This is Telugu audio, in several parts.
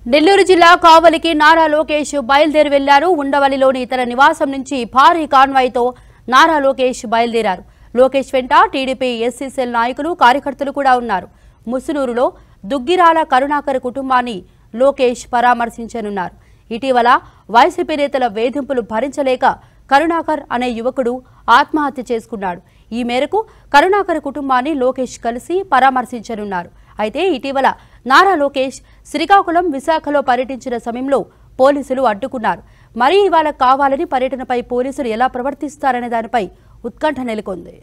నెల్లూరు జిల్లా కావలికి నారా లోకేష్ బయలుదేరి వెళ్లారు ఉండవల్లిలోని తన నివాసం నుంచి భారీ కాన్వాయ్తో నారా లోకేష్ బయలుదేరారు లోకేష్ వెంట టీడీపీ ఎస్సీసీఎల్ నాయకులు కార్యకర్తలు కూడా ఉన్నారు ముసునూరులో దుగ్గిరాల కరుణాకర్ కుటుంబాన్ని లోకేష్ పరామర్శించనున్నారు ఇటీవల వైసీపీ నేతల వేధింపులు భరించలేక కరుణాకర్ అనే యువకుడు ఆత్మహత్య చేసుకున్నాడు ఈ మేరకు కరుణాకర్ కుటుంబాన్ని లోకేష్ కలిసి పరామర్శించనున్నారు అయితే ఇటీవల నారా లోకేష్ శ్రీకాకుళం విశాఖలో పర్యటించిన సమయంలో పోలీసులు అడ్డుకున్నారు మరీ ఇవాళ కావాలని పర్యటనపై పోలీసులు ఎలా ప్రవర్తిస్తారనే దానిపై ఉత్కంఠ నెలకొంది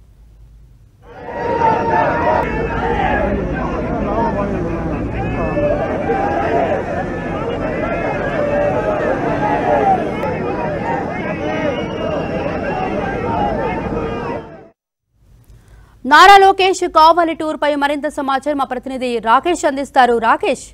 నారా లోకేష్ కావలి టూర్ పై మరింత సమాచారం మా ప్రతినిధి రాకేష్ అందిస్తారు రాకేష్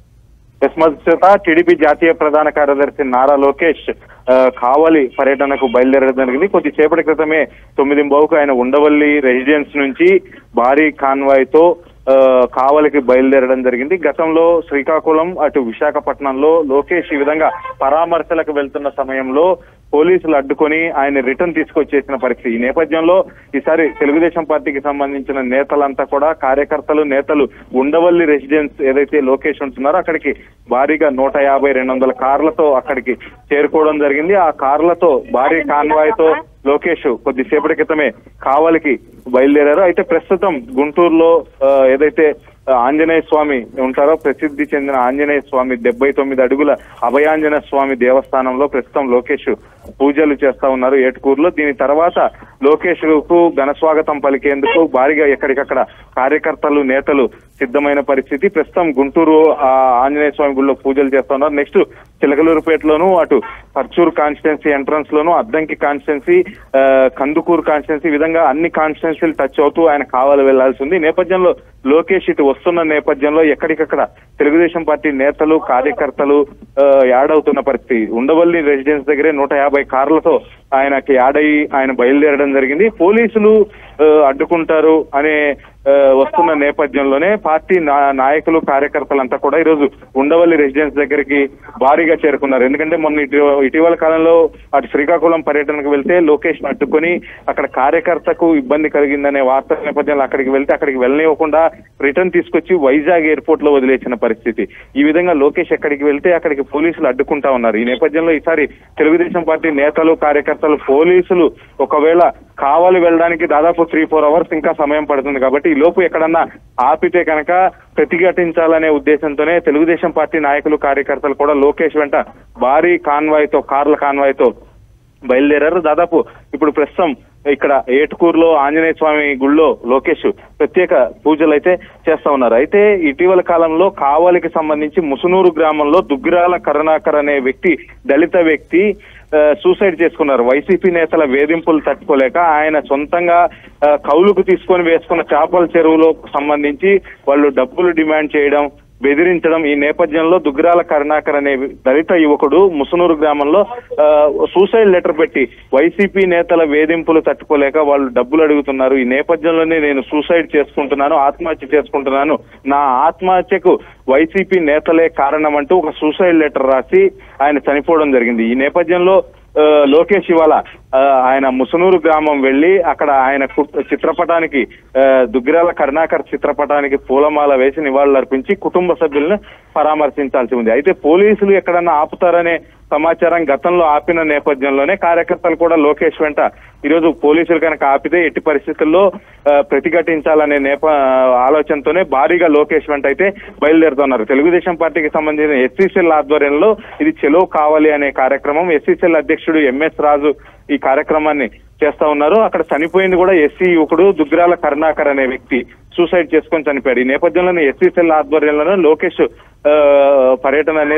చేత టీడీపీ జాతీయ ప్రధాన కార్యదర్శి నారా లోకేష్ ఆ, కావలి పర్యటనకు బయలుదేరడం జరిగింది కొద్దిసేపటి క్రితమే తొమ్మిది బావుకు ఆయన ఉండవల్లి రెసిడెన్స్ నుంచి భారీ కాన్వాయ్ తో ఆ, కావలికి బయలుదేరడం జరిగింది గతంలో శ్రీకాకుళం అటు విశాఖపట్నంలో లోకేష్ ఈ విధంగా పరామర్శలకు వెళ్తున్న సమయంలో పోలీసులు అడ్డుకొని ఆయన రిటర్న్ తీసుకొచ్చేసిన పరిస్థితి ఈ నేపథ్యంలో ఈసారి తెలుగుదేశం పార్టీకి సంబంధించిన నేతలంతా కూడా కార్యకర్తలు నేతలు ఉండవల్లి రెసిడెన్స్ ఏదైతే లోకేష్ ఉంటున్నారో అక్కడికి భారీగా నూట యాభై రెండు వందల కార్లతో అక్కడికి చేరుకోవడం జరిగింది ఆ కార్లతో భారీ కాన్వాయ్ తో లోకేష్ కొద్దిసేపటి క్రితమే కావలికి బయలుదేరారు అయితే ప్రస్తుతం గుంటూరులో ఆ, ఏదైతే ఆ, ఆంజనేయ స్వామి ఉంటారో ప్రసిద్ధి చెందిన ఆంజనేయ స్వామి డెబ్బై తొమ్మిది అడుగుల అభయాంజనేయ స్వామి దేవస్థానంలో ప్రస్తుతం లోకేష్ పూజలు చేస్తా ఉన్నారు ఏటుకూరులో దీని తర్వాత లోకేష్ కు ఘన స్వాగతం పలికేందుకు భారీగా ఎక్కడికక్కడ కార్యకర్తలు నేతలు సిద్ధమైన పరిస్థితి ప్రస్తుతం గుంటూరు ఆ, ఆంజనేయ స్వామి గుడిలో పూజలు చేస్తా ఉన్నారు నెక్స్ట్ చిలకలూరుపేటలోను అటు పర్చూరు కాన్స్టిట్యున్సీ ఎంట్రన్స్ లోను అద్దంకి కాన్స్టిట్యున్సీ ఆ, కందుకూరు కాన్స్టిట్యున్సీ ఈ విధంగా అన్ని కాన్స్టిట్యున్సీలు టచ్ అవుతూ ఆయన కావాలి వెళ్లాల్సి ఉంది ఈ నేపథ్యంలో లోకేష్ ఇటు వస్తున్న నేపథ్యంలో ఎక్కడికక్కడ తెలుగుదేశం పార్టీ నేతలు కార్యకర్తలు ఆ, యాడ్ అవుతున్న పరిస్థితి ఉండవల్లి రెసిడెన్స్ దగ్గరే నూట యాభై కార్లతో ఆయనకి యాడ్ అయ్యి ఆయన బయలుదేరడం జరిగింది పోలీసులు ఆ, అడ్డుకుంటారు అనే ఆ, వస్తున్న నేపథ్యంలోనే పార్టీ నా- నాయకులు కార్యకర్తలంతా కూడా ఈరోజు ఉండవల్లి రెసిడెన్స్ దగ్గరికి భారీగా చేరుకున్నారు ఎందుకంటే మొన్న ఇటీ- ఇటీవల కాలంలో అటు శ్రీకాకుళం పర్యటనకు వెళ్తే లోకేష్ అడ్డుకొని అక్కడ కార్యకర్తకు ఇబ్బంది కలిగిందనే వార్త నేపథ్యంలో అక్కడికి వెళ్తే అక్కడికి వెళ్ళనివ్వకుండా రిటర్న్ తీసుకొచ్చి వైజాగ్ ఎయిర్పోర్ట్ లో వదిలేసిన పరిస్థితి ఈ విధంగా లోకేష్ ఎక్కడికి వెళ్తే అక్కడికి పోలీసులు అడ్డుకుంటా ఉన్నారు ఈ నేపథ్యంలో ఈసారి తెలుగుదేశం పార్టీ నేతలు కార్యకర్తలు పోలీసులు ఒకవేళ కావాలి వెళ్ళడానికి దాదాపు త్రీ ఫోర్ అవర్స్ ఇంకా సమయం పడుతుంది కాబట్టి ఈ లోపు ఎక్కడన్నా ఆపితే కనుక ప్రతిఘటించాలనే ఉద్దేశంతోనే తెలుగుదేశం పార్టీ నాయకులు కార్యకర్తలు కూడా లోకేష్ వెంట భారీ కాన్వాయ్ తో కార్ల కాన్వాయ్ తో బయలుదేరారు దాదాపు ఇప్పుడు ప్రస్తుతం ఇక్కడ ఏటుకూరులో ఆంజనేయ స్వామి గుళ్ళో లోకేష్ ప్రత్యేక పూజలు అయితే చేస్తా ఉన్నారు అయితే ఇటీవల కాలంలో కావలికి సంబంధించి ముసునూరు గ్రామంలో దుగ్గిరాల కరుణాకర్ అనే వ్యక్తి దళిత వ్యక్తి ఆ, సూసైడ్ చేసుకున్నారు వైసీపీ నేతల వేధింపులు తట్టుకోలేక ఆయన సొంతంగా ఆ, కౌలుకు తీసుకొని వేసుకున్న చేపల చెరువులో సంబంధించి వాళ్ళు డబ్బులు డిమాండ్ చేయడం బెదిరించడం ఈ నేపథ్యంలో దుగ్గిరాల కరుణాకర్ అనే దళిత యువకుడు ముసునూరు గ్రామంలో ఆ, సూసైడ్ లెటర్ పెట్టి వైసీపీ నేతల వేధింపులు తట్టుకోలేక వాళ్ళు డబ్బులు అడుగుతున్నారు ఈ నేపథ్యంలోనే నేను సూసైడ్ చేసుకుంటున్నాను ఆత్మహత్య చేసుకుంటున్నాను నా ఆత్మహత్యకు వైసీపీ నేతలే కారణం అంటూ ఒక సూసైడ్ లెటర్ రాసి ఆయన చనిపోవడం జరిగింది ఈ నేపథ్యంలో ఆ, లోకేష్ ఇవాళ ఆ, ఆయన ముసునూరు గ్రామం వెళ్లి అక్కడ ఆయన కు- చిత్రపటానికి ఆ, దుగ్గిరాల కరుణాకర్ చిత్రపటానికి పూలమాల వేసి నివాళులర్పించి కుటుంబ సభ్యులను పరామర్శించాల్సి ఉంది అయితే పోలీసులు ఎక్కడన్నా ఆపుతారనే సమాచారం గతంలో ఆపిన నేపథ్యంలోనే కార్యకర్తలు కూడా లోకేష్ వెంట ఈరోజు పోలీసులు కనుక ఆపితే ఎట్టి పరిస్థితుల్లో ఆ, ప్రతిఘటించాలనే నేప ఆలోచనతోనే భారీగా లోకేష్ వెంట అయితే బయలుదేరుతున్నారు తెలుగుదేశం పార్టీకి సంబంధించిన ఎస్సీసీఎల్ ఆధ్వర్యంలో ఇది చెలో కావాలి అనే కార్యక్రమం ఎస్సీసీఎల్ అధ్యక్షుడు ఎంఎస్ రాజు ఈ కార్యక్రమాన్ని చేస్తా ఉన్నారు అక్కడ చనిపోయింది కూడా ఎస్సీ యువకుడు దుగ్గిరాల కరుణాకర్ అనే వ్యక్తి సూసైడ్ చేసుకొని చనిపోయాడు ఈ నేపథ్యంలోనే ఎస్సీ సెల్ ఆధ్వర్యంలోనే లోకేష్ ఆ, పర్యటన అనేది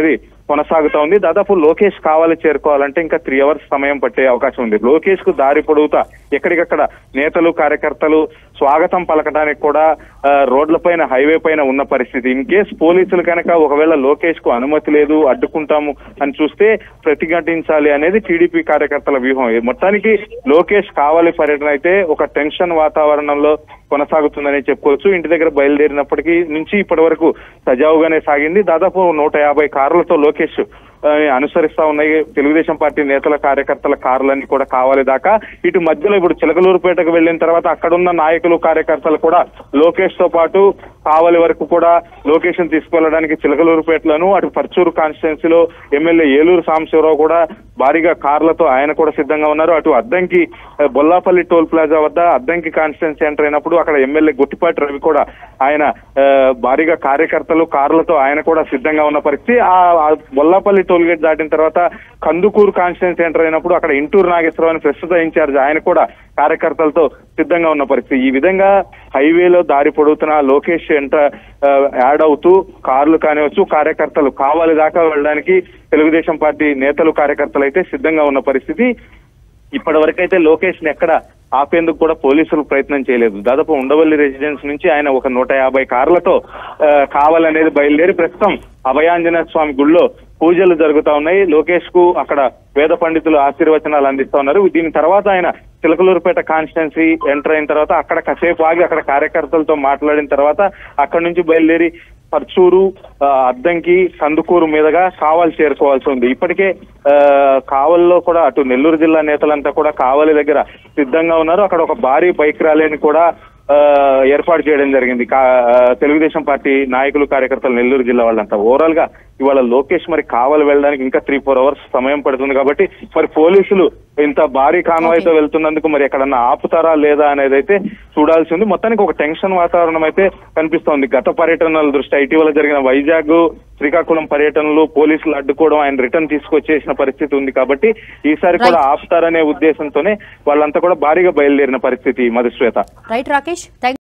కొనసాగుతా ఉంది దాదాపు లోకేష్ కావాలి చేరుకోవాలంటే ఇంకా త్రీ అవర్స్ సమయం పట్టే అవకాశం ఉంది లోకేష్ కు దారి పొడుగుతా ఎక్కడికక్కడ నేతలు కార్యకర్తలు స్వాగతం పలకడానికి కూడా ఆ, రోడ్లపైన హైవే పైన ఉన్న పరిస్థితి ఇన్ కేస్ పోలీసులు కనుక ఒకవేళ లోకేష్ కు అనుమతి లేదు అడ్డుకుంటాము అని చూస్తే ప్రతిఘటించాలి అనేది టీడీపీ కార్యకర్తల వ్యూహం ఈ మొత్తానికి లోకేష్ కావాలి పర్యటన అయితే ఒక టెన్షన్ వాతావరణంలో కొనసాగుతుందని చెప్పుకోవచ్చు ఇంటి దగ్గర బయలుదేరినప్పటికీ నుంచి ఇప్పటి వరకు సజావుగానే సాగింది దాదాపు నూట యాభై కార్లతో లోకేష్ ఆ, అనుసరిస్తా ఉన్నాయి తెలుగుదేశం పార్టీ నేతల కార్యకర్తల కార్లన్నీ కూడా కావాలి దాకా ఇటు మధ్యలో ఇప్పుడు చిలకలూరుపేటకు వెళ్ళిన తర్వాత అక్కడున్న నాయకులు కార్యకర్తలు కూడా లోకేష్ తో పాటు కావలి వరకు కూడా లోకేష్ ని తీసుకువెళ్ళడానికి చిలకలూరుపేటలోను అటు పర్చూరు కాన్స్టిట్యున్సీలో ఎమ్మెల్యే ఏలూరు సాంబశివరావు కూడా భారీగా కార్లతో ఆయన కూడా సిద్ధంగా ఉన్నారు అటు అద్దంకి ఆ, బొల్లాపల్లి టోల్ ప్లాజా వద్ద అద్దంకి కాన్స్టిట్యున్సీ ఎంటర్ అయినప్పుడు అక్కడ ఎమ్మెల్యే గుట్టిపాటి రవి కూడా ఆయన ఆ, భారీగా కార్యకర్తలు కార్లతో ఆయన కూడా సిద్ధంగా ఉన్న పరిస్థితి ఆ ఆ బొల్లాపల్లి టోల్ గేట్ దాటిన తర్వాత కందుకూరు కాన్స్టిట్యున్సీ ఎంటర్ అయినప్పుడు అక్కడ ఇంటూరు నాగేశ్వరరావు అని ప్రస్తుత ఇన్ఛార్జ్ ఆయన కూడా కార్యకర్తలతో సిద్ధంగా ఉన్న పరిస్థితి ఈ విధంగా హైవేలో దారి పొడుగుతున్న లోకేష్ ఎంట ఆ, యాడ్ అవుతూ కార్లు కానివచ్చు కార్యకర్తలు కావాలి దాకా వెళ్ళడానికి తెలుగుదేశం పార్టీ నేతలు కార్యకర్తలు అయితే సిద్ధంగా ఉన్న పరిస్థితి ఇప్పటి వరకైతే లోకేష్ ని ఎక్కడ ఆపేందుకు కూడా పోలీసులు ప్రయత్నం చేయలేదు దాదాపు ఉండవల్లి రెసిడెన్స్ నుంచి ఆయన ఒక నూట యాభై కార్లతో ఆ, కావాలనేది బయలుదేరి ప్రస్తుతం అభయాంజనేయ స్వామి గుళ్ళో పూజలు జరుగుతా ఉన్నాయి లోకేష్ కు అక్కడ వేద పండితులు ఆశీర్వచనాలు అందిస్తా ఉన్నారు దీని తర్వాత ఆయన చిలకలూరుపేట కాన్స్టిట్యున్సీ ఎంటర్ అయిన తర్వాత అక్కడ కాసేపు ఆగి అక్కడ కార్యకర్తలతో మాట్లాడిన తర్వాత అక్కడ నుంచి బయలుదేరి పర్చూరు ఆ, అద్దంకి కందుకూరు మీదుగా కావలి చేరుకోవాల్సి ఉంది ఇప్పటికే ఆ, కావలిలో కూడా అటు నెల్లూరు జిల్లా నేతలంతా కూడా కావలి దగ్గర సిద్ధంగా ఉన్నారు అక్కడ ఒక భారీ బైక్ ర్యాలీని కూడా ఆ, ఏర్పాటు చేయడం జరిగింది కా- ఆ, తెలుగుదేశం పార్టీ నాయకులు కార్యకర్తలు నెల్లూరు జిల్లా వాళ్ళంతా ఓవరాల్ గా ఇవాళ లోకేష్ మరి కావలి వెళ్ళడానికి ఇంకా త్రీ ఫోర్ అవర్స్ సమయం పడుతుంది కాబట్టి మరి పోలీసులు ఇంత భారీ కాన్వాయ్ తో వెళ్తున్నందుకు మరి ఎక్కడన్నా ఆపుతారా లేదా అనేది అయితే చూడాల్సి ఉంది మొత్తానికి ఒక టెన్షన్ వాతావరణం అయితే కనిపిస్తోంది గత పర్యటనల దృష్ట్యా ఇటీవల జరిగిన వైజాగ్ శ్రీకాకుళం పర్యటనలు పోలీసులు అడ్డుకోవడం ఆయన రిటర్న్ తీసుకొచ్చేసిన పరిస్థితి ఉంది కాబట్టి ఈసారి కూడా ఆపుతారనే ఉద్దేశంతోనే వాళ్ళంతా కూడా భారీగా బయలుదేరిన పరిస్థితి మధుశ్వేత రైట్ రాకేష్ థ్యాంక్